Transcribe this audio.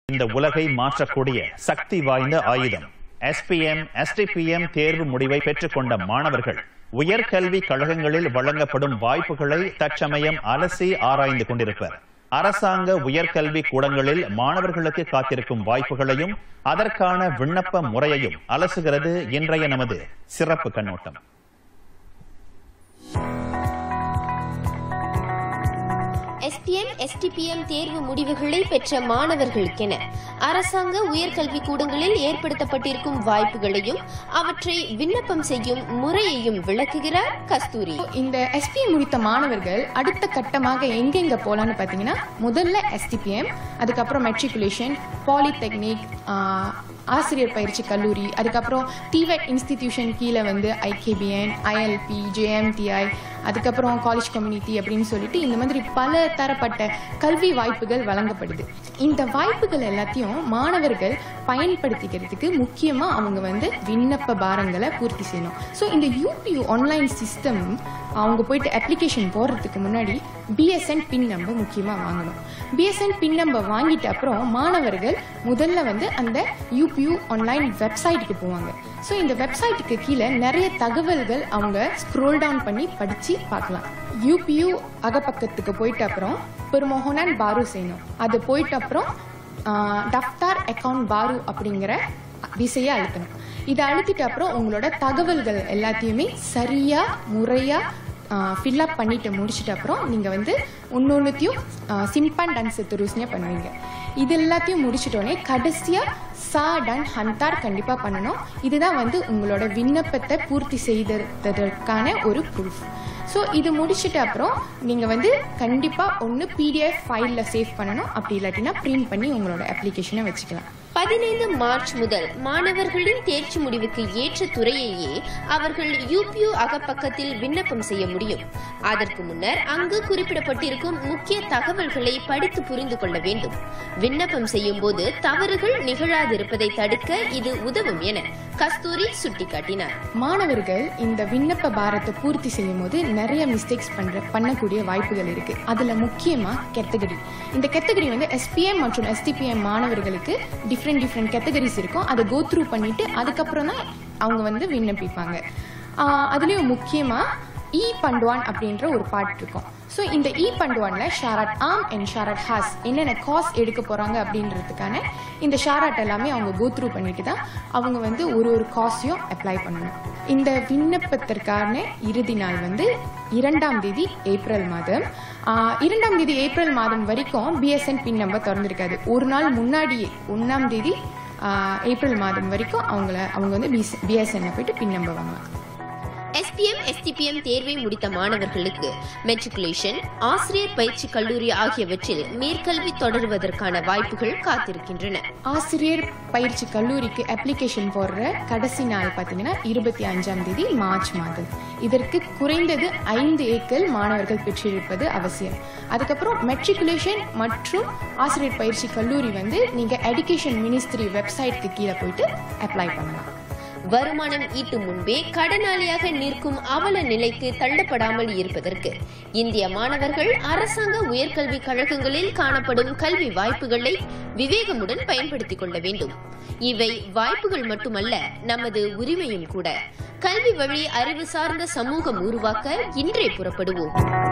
இந்த உலகை மாற்றக்கூடிய சக்தி வாய்ந்த ஆயுதம் எஸ்பிஎம் எஸ்டிபிஎம் தேர்வு முடிவை பெற்றுக்கொண்ட மாணவர்கள் உயர்கல்வி கழகங்களில் வழங்கப்படும் வாய்ப்புகளை தற்சமயம் அலசி ஆராய்ந்து கொண்டிருப்பர் அரசாங்க உயர்கல்வி கூடங்களில் மாணவர்களுக்கு காத்திருக்கும் வாய்ப்புகளையும் அதற்கான விண்ணப்ப முறையையும் அலசுகிறது இன்றைய நமது சிறப்பு கண்ணோட்டம் எஸ்பிஎம் எஸ்டிபிஎம் தேர்வு முடிவுகளை பெற்ற மாணவர்களுக்கென அரசாங்க உயர்கல்வி கூடங்களில் ஏற்படுத்தப்பட்டிருக்கும் வாய்ப்புகளையும் அவற்றை விண்ணப்பம் செய்யும் முறையையும் விளக்குகிறார் கஸ்தூரி இந்த எஸ்பிஎம் முடித்த மாணவர்கள் அடுத்த கட்டமாக எங்கெங்க போலான்னு பார்த்தீங்கன்னா முதல்ல எஸ்டிபிஎம் அதுக்கப்புறம் மெட்ரிகுலேஷன் பாலிடெக்னிக் ஆசிரியர் பயிற்சி கல்லூரி அதுக்கப்புறம் டிவெட் இன்ஸ்டிடியூஷன் கீழே வந்து ஐகேபிஎன் ஐஎல்பி ஜேஎம்டிஐ அதுக்கப்புறம் காலேஜ் கம்யூனிட்டி அப்படின்னு சொல்லிட்டு இந்த மாதிரி பல தரப்பட்ட கல்வி வாய்ப்புகள் வழங்கப்படுது இந்த வாய்ப்புகள் எல்லாத்தையும் மாணவர்கள் பயன்படுத்திக்கிறதுக்கு முக்கியமாக அவங்க வந்து விண்ணப்ப பாரங்களை பூர்த்தி செய்யணும் ஸோ இந்த யூபியூ ஆன்லைன் சிஸ்டம் அவங்க போயிட்டு அப்ளிகேஷன் போடுறதுக்கு முன்னாடி பிஎஸ்என் பின் நம்பர் முக்கியமாக வாங்கணும் பிஎஸ்என் பின் நம்பர் வாங்கிட்ட அப்புறம் மாணவர்கள் முதல்ல வந்து அந்த யூபியூ ஆன்லைன் வெப்சைட்டுக்கு போவாங்க ஸோ இந்த வெப்சைட்டுக்கு கீழே நிறைய தகவல்கள் அவங்க ஸ்க்ரோல் டவுன் பண்ணி படித்து பார்க்கலாம் யூபியூ அகப்பக்கத்துக்கு போயிட்ட அப்புறம் பெருமோகனான் பாரு செய்யணும் அது போயிட்ட அப்புறம் டஃப்தார் அக்கவுண்ட் பாரு அப்படிங்கிற விசையை அழுத்தணும் இதை அழுத்திட்ட அப்புறம் உங்களோட தகவல்கள் எல்லாத்தையுமே சரியா முறையா ஃபில்அப் பண்ணிட்டு முடிச்சிட்ட அப்புறம் நீங்கள் வந்து ஒன்னொன்னுத்தையும் சிம்பன் டன் செத்துருஸ்னே பண்ணுவீங்க இது எல்லாத்தையும் முடிச்சிட்டோடனே கடைசியாக சா டன் ஹந்தார் கண்டிப்பாக பண்ணணும் இதுதான் வந்து உங்களோட விண்ணப்பத்தை பூர்த்தி செய்ததற்கான ஒரு ப்ரூஃப் ஸோ இது முடிச்சிட்ட அப்புறம் நீங்கள் வந்து கண்டிப்பாக ஒன்று பிடிஎஃப் ஃபைலில் சேவ் பண்ணணும் அப்படி இல்லாட்டினா பிரிண்ட் பண்ணி உங்களோட அப்ளிகேஷனை வச்சுக்கலாம் பதினைந்து மார்ச் முதல் மாணவர்களின் தேர்ச்சி முடிவுக்கு ஏற்ற துறையையே அவர்கள் யூபியூ அகப்பக்கத்தில் விண்ணப்பம் செய்ய முடியும் அதற்கு முன்னர் அங்கு குறிப்பிடப்பட்டிருக்கும் முக்கிய தகவல்களை படித்து புரிந்து கொள்ள வேண்டும் விண்ணப்பம் செய்யும் போது தவறுகள் நிகழாதிருப்பதை தடுக்க இது உதவும் என கஸ்தூரி சுட்டிக்காட்டினார் மாணவர்கள் இந்த விண்ணப்ப பாரத்தை பூர்த்தி செய்யும் போது நிறைய மிஸ்டேக்ஸ் பண்ற பண்ணக்கூடிய வாய்ப்புகள் இருக்கு அதுல முக்கியமா கேட்டகரி இந்த கேட்டகரி வந்து எஸ்பிஎம் மற்றும் எஸ்டிபிஎம் மாணவர்களுக்கு டிஃப்ரெண்ட் டிஃப்ரெண்ட் கேட்டகரிஸ் இருக்கும் அதை கோ த்ரூ பண்ணிட்டு அதுக்கப்புறம் தான் அவங்க வந்து விண்ணப்பிப்பாங்க ஆஹ் அதுலயும் முக்கியமா இ பண்ட்வான் அப்படின்ற ஒரு பாட்டு இருக்கும் ஸோ இந்த இ பண்ட்வான்ல ஷாராட் ஆம் அண்ட் ஷாராட் ஹாஸ் என்னென்ன காஸ் எடுக்க போறாங்க அப்படின்றதுக்கான இந்த ஷாராட் எல்லாமே அவங்க கோ த்ரூ பண்ணிட்டு தான் அவங்க வந்து ஒரு ஒரு காஸையும் அப்ளை பண்ணணும் இந்த விண்ணப்பத்திற்கான இறுதி நாள் வந்து இரண்டாம் தேதி ஏப்ரல் மாதம் ஆஹ் இரண்டாம் தேதி ஏப்ரல் மாதம் வரைக்கும் பிஎஸ்என் பின் நம்பர் திறந்திருக்காது ஒரு நாள் முன்னாடியே ஒன்றாம் தேதி ஆஹ் ஏப்ரல் மாதம் வரைக்கும் அவங்கள அவங்க வந்து பிஎஸ்என்ல போயிட்டு பின் நம்பர் வாங்கலாம் எஸ்பிஎம் எஸ்டிபிஎம் தேர்வை முடித்த மாணவர்களுக்கு மெட்ரிகுலேஷன் ஆசிரியர் பயிற்சி கல்லூரி ஆகியவற்றில் மேற்கல்வி தொடருவதற்கான வாய்ப்புகள் காத்திருக்கின்றன ஆசிரியர் பயிற்சி கல்லூரிக்கு அப்ளிகேஷன் போடுற கடைசி நாள் பார்த்தீங்கன்னா இருபத்தி அஞ்சாம் தேதி மார்ச் மாதம் இதற்கு குறைந்தது ஐந்து ஏக்கர் மாணவர்கள் பெற்றிருப்பது அவசியம் அதுக்கப்புறம் மெட்ரிகுலேஷன் மற்றும் ஆசிரியர் பயிற்சி கல்லூரி வந்து நீங்கள் எடுகேஷன் மினிஸ்ட்ரி வெப்சைட்க்கு கீழே போயிட்டு அப்ளை பண்ணலாம் வருமானம் ஈட்டும் முன்பே கடனாளியாக நிற்கும் அவல நிலைக்கு தள்ளப்படாமல் இருப்பதற்கு இந்திய மாணவர்கள் அரசாங்க உயர்கல்வி கழகங்களில் காணப்படும் கல்வி வாய்ப்புகளை விவேகமுடன் பயன்படுத்திக் கொள்ள வேண்டும் இவை வாய்ப்புகள் மட்டுமல்ல நமது உரிமையும் கூட கல்வி வழி அறிவு சார்ந்த சமூகம் உருவாக்க இன்றே புறப்படுவோம்